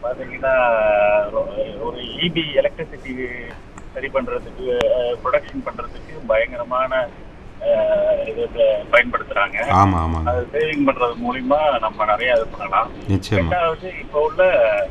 பாத்தீங்கன்னா ஒரு EB electricity சரி பண்றதுக்கு ப்ரொடக்ஷன் பண்றதுக்கு பயங்கரமான அஹ், இது இது பயன்படுத்துறாங்க ஆமாம் ஆமாங்க அது சேவிங் பண்றது மூலியமா நம்ம நிறைய இது பண்ணலாம் நிச்சயமா ரெண்டாவது இப்போ உள்ள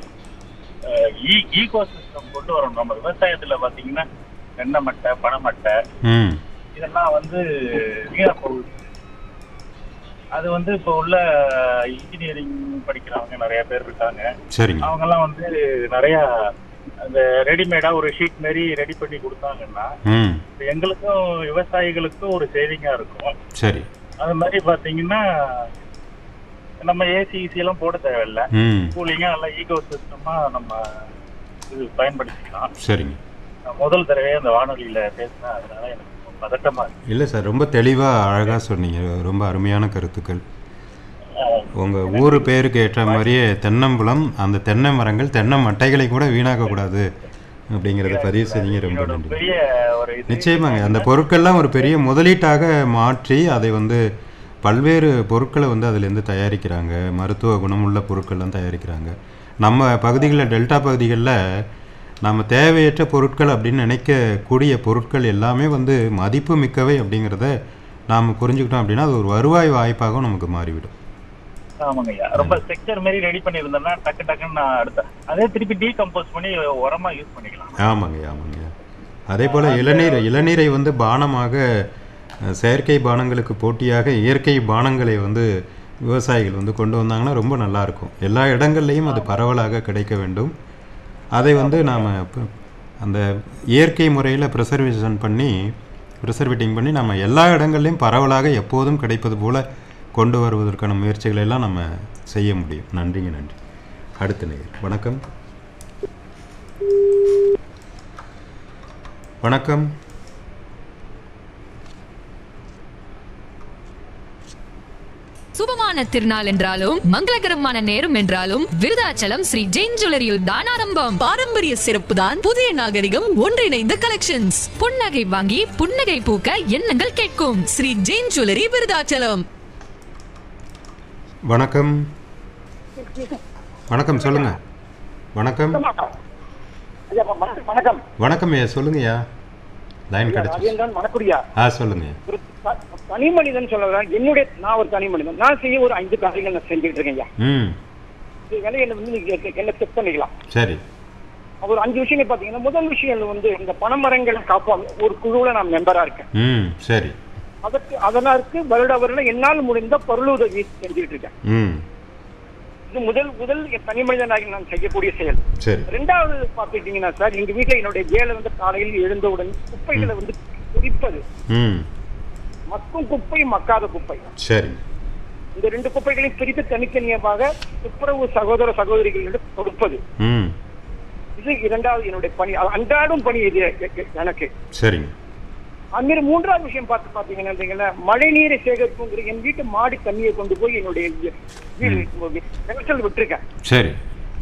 ஈகோ சிஸ்டம் கொண்டு வரணும் நம்ம விவசாயத்துல பாத்தீங்கன்னா தென்னை மட்டை பனைமட்டை ம் இதெல்லாம் வந்து வீணா போகுது அது வந்து இப்போ உள்ள இன்ஜினியரிங் படிக்கிறவங்க நிறைய பேர் இருக்காங்க சரிங்க அவங்கெல்லாம் வந்து நிறைய அந்த ரெடிமேடா ஒரு ஷீட் மாதிரி ரெடி பண்ணி கொடுத்தாங்கன்னா ம் இப்ப எங்களுக்கும் விவசாயிகளுக்கும் ஒரு சேவிங்கா இருக்கும் சரி அது மாதிரி பாத்தீங்கன்னா நம்ம ஏசி ஈசி எல்லாம் போட தேவையில்ல ம் கூலிங்கா நல்லா ஈகோ சிஸ்டமா நம்ம இது பயன்படுத்திக்கலாம் சரிங்க நான் முதல் தடவையே அந்த வானொலியில பேசினேன் அதனால எனக்கு ரொம்ப பதட்டமா இருக்கு இல்லை சார் ரொம்ப தெளிவாக அழகாக சொன்னீங்க ரொம்ப அருமையான கருத்துக்கள் அஹ் உங்கள் ஊர் பேருக்கு ஏற்ற மாதிரியே தென்னம்புலம் அந்த தென்னை மரங்கள் தென்னை மட்டைகளை கூட வீணாக்கக்கூடாது அப்படிங்கிறத பதிவு செஞ்சீங்க ரொம்ப என்னோட நன்றி பெரிய ஒரு இது நிச்சயமாங்க அந்த பொருட்கள்லாம் ஒரு பெரிய முதலீட்டாக மாற்றி அதை வந்து பல்வேறு பொருட்களை வந்து அதிலேருந்து தயாரிக்கிறாங்க மருத்துவ குணமுள்ள பொருட்கள்லாம் தயாரிக்கிறாங்க நம்ம பகுதிகளில் டெல்டா பகுதிகளில் நம்ம தேவையற்ற பொருட்கள் அப்படின்னு நினைக்கக்கூடிய பொருட்கள் எல்லாமே வந்து மதிப்பு மிக்கவை அப்படிங்கிறத நாம் புரிஞ்சுக்கிட்டோம் அப்படின்னா அது ஒரு வருவாய் வாய்ப்பாகவும் நமக்கு மாறிவிடும் ஆமாங்க ஐயா ரொம்ப ஸ்ட்ரக்சர் மாதிரி ரெடி பண்ணியிருந்தோம்னா டக்கு டக்குன்னு நான் அடுத்த அதே திருப்பி டீகம்போஸ் பண்ணி உரமா யூஸ் பண்ணிக்கலாம் ஆமாங்க ஆமாங்க அதே போல் இளநீர் இளநீரை வந்து பானமாக அஹ், செயற்கை பானங்களுக்கு போட்டியாக இயற்கை பானங்களை வந்து விவசாயிகள் வந்து கொண்டு வந்தாங்கன்னா ரொம்ப நல்லா இருக்கும் எல்லா இடங்கள்லையும் அது பரவலாக கிடைக்க வேண்டும் அதை வந்து நாம் அந்த இயற்கை முறையில் ப்ரிசர்வேஷன் பண்ணி ப்ரிசர்வேட்டிங் பண்ணி நம்ம எல்லா இடங்கள்லையும் பரவலாக எப்போதும் கிடைப்பது போல கொண்டு வருவதற்கான முயற்சிகளை எல்லாம் நம்ம செய்ய முடியும் நன்றிங்க நன்றி அடுத்த நேயர் வணக்கம் வணக்கம் சுபமான திருநாள் என்றாலும் மங்களகரமான நேரம் என்றாலும் விருதாச்சலம் ஸ்ரீ ஜெயின் ஜுவல்லரியில் தான் ஆரம்பம் பாரம்பரிய சிறப்பு தான் புதிய நாகரிகம் ஒன்றிணைந்த கலெக்ஷன்ஸ் புன்னகை வாங்கி புன்னகை பூக்க எண்ணங்கள் கேட்கும் ஸ்ரீ ஜெயின் ஜுவல்லரி விருதாச்சலம் வணக்கம் வணக்கம் சொல்லுங்க வணக்கம் ஐயா, வணக்கம் வணக்கம் வணக்கம் ஐயா சொல்லுங்கய்யா லைன் கிடைச்சி ராஜேந்திரன் வணக்குடியா ஆ சொல்லுங்க ஒரு த- தனி மனிதன் சொல்றேன் என்னுடைய நான் ஒரு தனி மனிதன் நான் செய்ய ஒரு ஐந்து காரியங்கள் நான் செஞ்சுட்டு இருக்கேன் ஐயா ம் இது வேலை என்ன வந்து நீங்க எ- என்ன செக் பண்ணிக்கலாம் சரி ஒரு அஞ்சு விஷயங்கள் பாத்தீங்கன்னா முதல் விஷயம் வந்து இந்த பனைமரங்களை காப்போம் ஒரு குழுவுல நான் மெம்பரா இருக்கேன் ம் சரி அதற்கு அதற்கு வருட வருடம் என்னால் முடிந்த பொருளுதவி செஞ்சுட்டு இருக்கேன் ம் இது முதல் முதல் என் தனி மனிதனாக நான் செய்யக்கூடிய செயல் சரி ரெண்டாவது பாத்துட்டீங்கன்னா சார் எங்க வீட்டுல என்னுடைய வேலை வந்து காலையில் எழுந்தவுடன் குப்பைகளை வந்து குடிப்பது ம் மக்கும் குப்பை மக்காத குப்பை சரி இந்த ரெண்டு குப்பைகளையும் பிரித்து தனித்தனியாக துப்புரவு சகோதர சகோதரிகளிடம் கொடுப்பது ம் இது இரண்டாவது என்னுடைய பணி அது அன்றாடும் பணி இது எ- எ- எனக்கு சரிங்க அது மாதிரி மூன்றாவது விஷயம் பார்த்து பாத்தீங்கன்னா வந்தீங்கன்னா, மழை நீரை சேகரிப்புங்கிற என் வீட்டு மாடி தண்ணியை கொண்டு போய் என்னுடைய வீ- கிணற்றில் விட்டுருக்கேன் சரி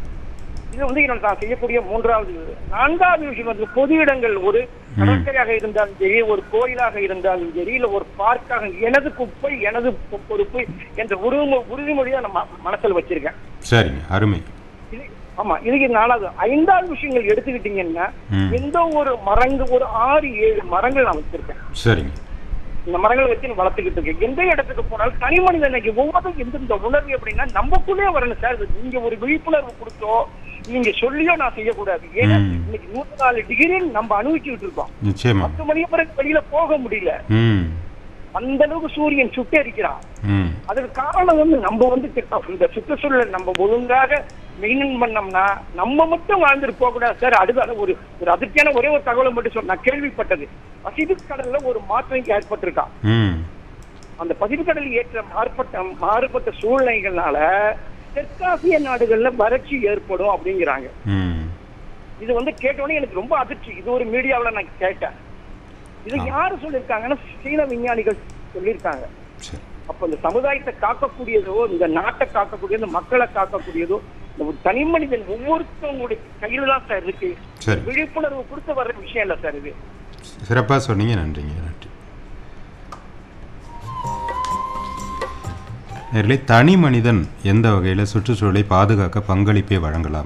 இது வந்து என்னோட நான் செய்யக்கூடிய மூன்றாவது நான்காவது விஷயம் வந்து பொது இடங்கள் ஒரு கடற்கரையாக இருந்தாலும் சரி ஒரு கோயிலாக இருந்தாலும் சரி இல்ல ஒரு பார்க்காக எனது குப்பை எனது பொ- பொறுப்பு என்ற உறுதிமொ உறுதிமொழியை நான் ம- மனசுல வச்சிருக்கேன் சரிங்க அருமை இது ஆமா இதுக்கு நாலாவது ஐந்தாவது விஷயங்கள் எடுத்துக்கிட்டீங்கன்னா ம். எந்த ஒரு மரங்கள் ஒரு ஆறு ஏழு மரங்கள் நான் வச்சிருக்கேன் சரிங்க இந்த மரங்களை வச்சு நான் வளர்த்துக்கிட்டு இருக்கேன் எந்த இடத்துக்கு போனாலும் தனி மனிதனுக்கு ஒவ்வொருத்தரும் எந்த இந்த உணர்வு எப்படின்னா நமக்குள்ளே வரணும் சார் இது நீங்க ஒரு விழிப்புணர்வு கொடுத்தோ நீங்க சொல்லியோ நான் செய்யக்கூடாது ஏன்னா ம். இன்னைக்கு நூத்தி நாலு டிகிரி நம்ம அனுபவிச்சுட்டு இருக்கோம் நிச்சயமா பத்து மணி பிறகு வெளியில போக முடியல ம் அந்த அளவுக்கு சூரியன் சுட்டரிக்கிறான் ம் அதுக்கு காரணம் வந்து நம்ம வந்து கிட்ட- இந்த சுற்றுச்சூழல் நம்ம ஒழுங்காக மெயின்டைன் பண்ணோம்னா நம்ம மட்டும் வாழ்ந்துட்டு போக கூடாது சார் அடுத்த ஒரு ஒரு அதிர்ச்சியான ஒரே ஒரு தகவலை மட்டும் சொல்ல நான் கேள்விப்பட்டது பசிபிக் கடல்ல ஒரு மாற்றம் ஏற்பட்டிருக்கான் ம் அந்த பசிபிக் கடல் ஏற்ற மாறுபட்ட மாறுபட்ட சூழ்நிலைகள்னால தெற்காசிய நாடுகள்ல வறட்சி ஏற்படும் அப்படிங்கிறாங்க ம் இது வந்து கேட்டோடனே எனக்கு ரொம்ப அதிர்ச்சி இது ஒரு மீடியாவுல நான் கேட்டேன் இது யாரு சொல்லியிருக்காங்கன்னா சீன விஞ்ஞானிகள் சொல்லியிருக்காங்க சரி அப்ப இந்த சமுதாயத்தை காக்கக்கூடியதோ இந்த நாட்டை காக்கக்கூடியதோ இந்த மக்களை காக்கக்கூடியதோ இந்த ஒரு தனி மனிதன் ஒவ்வொருத்தவங்களுடைய கையில தான் சார் இருக்கு சரி விழிப்புணர்வு கொடுத்து வர்ற விஷயம் இல்ல சார் இது சிறப்பாக சொன்னீங்க நன்றிங்க நன்றி நேர்களே தனி மனிதன் எந்த வகையில் சுற்றுச்சூழலை பாதுகாக்க பங்களிப்பை வழங்கலாம்